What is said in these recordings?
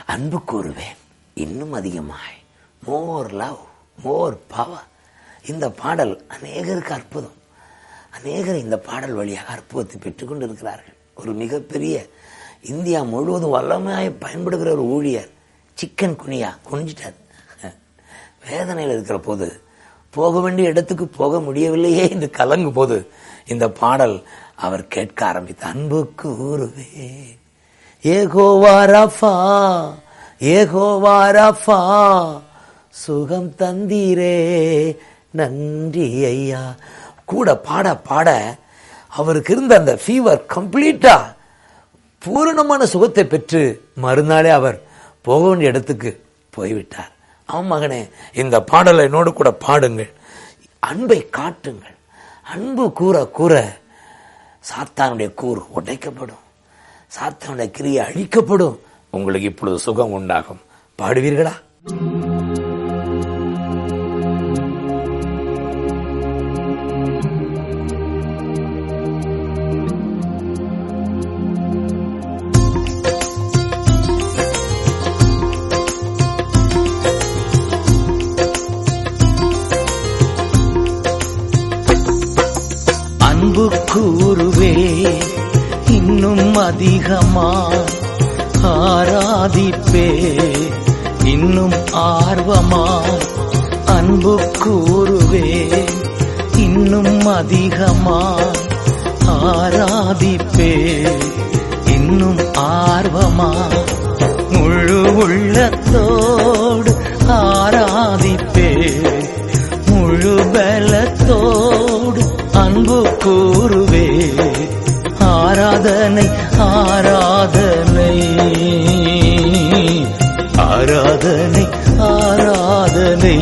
அன்பு கூறுவேன் இன்னும் அதிகமாய் மோர் லவ் மோர் பவர் இந்த பாடல் அநேகருக்கு அற்புதம் அநேகர் இந்த பாடல் வழியாக அற்புதத்தை பெற்றுக் கொண்டிருக்கிறார்கள் ஒரு மிகப்பெரிய இந்தியா முழுவதும் வல்லமையாய் பயன்படுகிற ஒரு ஊழியர் சிக்கன் குனியா குனிஞ்சிட்டார் வேதனையில் இருக்கிற போது போக வேண்டிய இடத்துக்கு போக முடியவில்லையே என்று கலங்கும் போது இந்த பாடல் அவர் கேட்க ஆரம்பித்த அன்பு கூறுவே ஏகோவா ரஃபா ஏகோவா ரஃபா சுகம் தந்தீரே நன்றி ஐயா கூட பாட பாட அவருக்கு இருந்த அந்த ஃபீவர் கம்ப்ளீட்டா பூரணமான சுகத்தை பெற்று மறுநாளே அவர் போக வேண்டிய இடத்துக்கு போய்விட்டார் ஆம் மகனே இந்த பாடலை என்னோடு கூட பாடுங்கள் அன்பை காட்டுங்கள் அன்பு கூற கூற சாத்தானுடைய கூர் உடைக்கப்படும் சாத்தானுடைய கிரியை அழிக்கப்படும் உங்களுக்கு இப்பொழுது சுகம் உண்டாகும் பாடுவீர்களா அன்பு கூறுவே இன்னும் அதிகமா ஆராதிப்பே இன்னும் ஆர்வமா அன்பு கூறுவே இன்னும் அதிகமா ஆராதிப்பே இன்னும் ஆர்வமா முழு உள்ளத்தோடு ஆராதிப்பே முழு பலத்தோடு அன்பு கூறுவே ஆராதனை ஆராதனை ஆராதனை ஆராதனை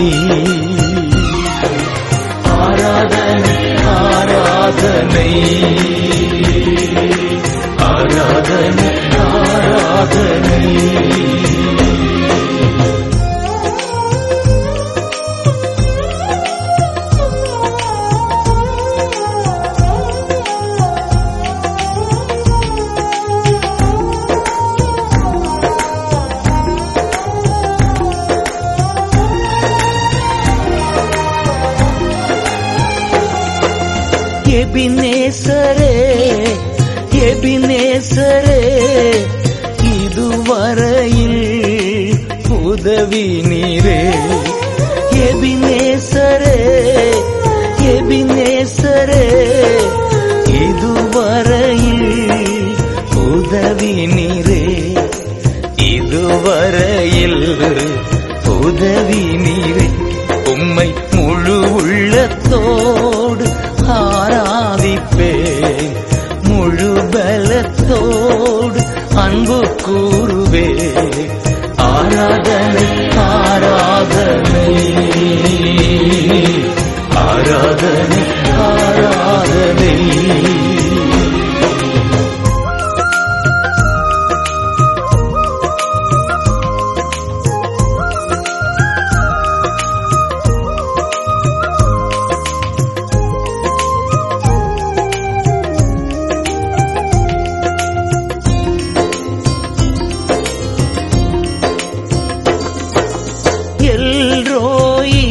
ஆராதனை ஆராதனை ஆராதனை ஆராதனை எபினேசரே எபினேசரே இதுவரையில் உதவி நீரே எபினேசரே எபினேசரே இதுவரையில் உதவி நீரே இதுவரையில் உதவி நீரே உம்மை முழு உள்ளத்தோடு ஆராதிப்பேன் முழு பலத்தோடு அன்பு கூறுவே ஆராதனை ஆராதனை ஆராதனை ஆராதனை எல்ரோயி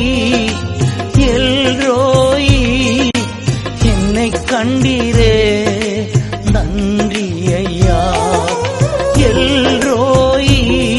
எல்ரோயி என்னை கண்டீரே நன்றி ஐயா எல்ரோயி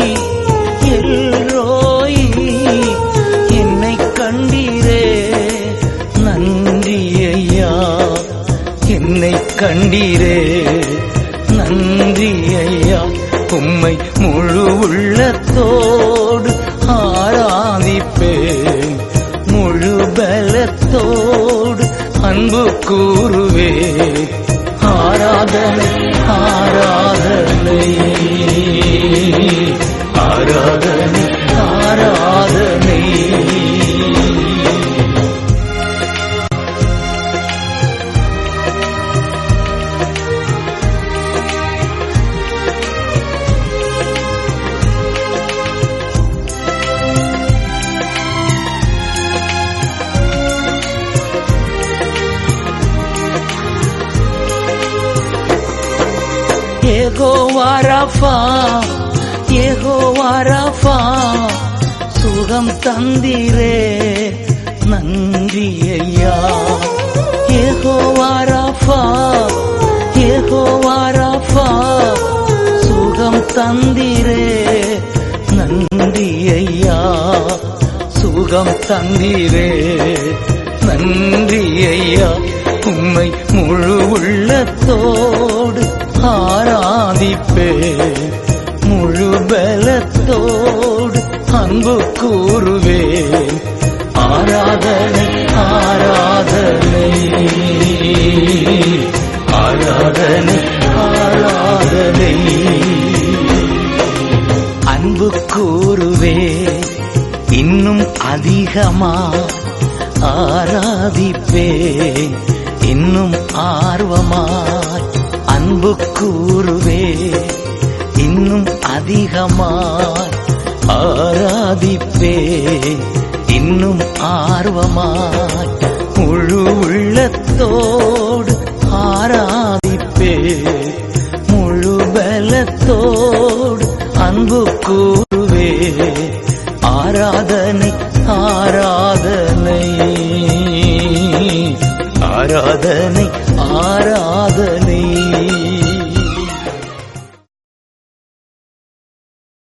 எல்ரோயி என்னை கண்டீரே நன்றி ஐயா என்னை கண்டீரே நன்றி ஐயா உம்மை முழு உள்ளத்தோடு ஆராதிப்பேன் முழு பலத்தோடு அன்பு கூறுவே ஆராதனை ஆராதனை ஆராதனை ஆராதனை ஏகோவா ரஃபா ஏகோவா சுகம் தந்தீரே நன்றி ஐயா ஏகோவாராஃபா ஏகோவாராஃபா சுகம் தந்தீரே நன்றி ஐயா சுகம் தந்தீரே நன்றி ஐயா உம்மை முழு உள்ளத்தோடு ஆராதிப்பேன் முழு பலத்தோடு அன்பு கூறுவேன் ஆராதனை ஆராதனை ஆராதனை ஆராதனை அன்பு கூறுவே இன்னும் அதிகமா ஆராதிப்பே இன்னும் ஆர்வமாய் அன்பு கூறுவே இன்னும் அதிகமாய் ஆராதிப்பே இன்னும் ஆர்வமாய் முழு உள்ளத்தோடு ஆராதிப்பே முழு பலத்தோடு அன்பு கூறுவே ஆராதனை ஆராதனை ஆராதனை ஆராதனை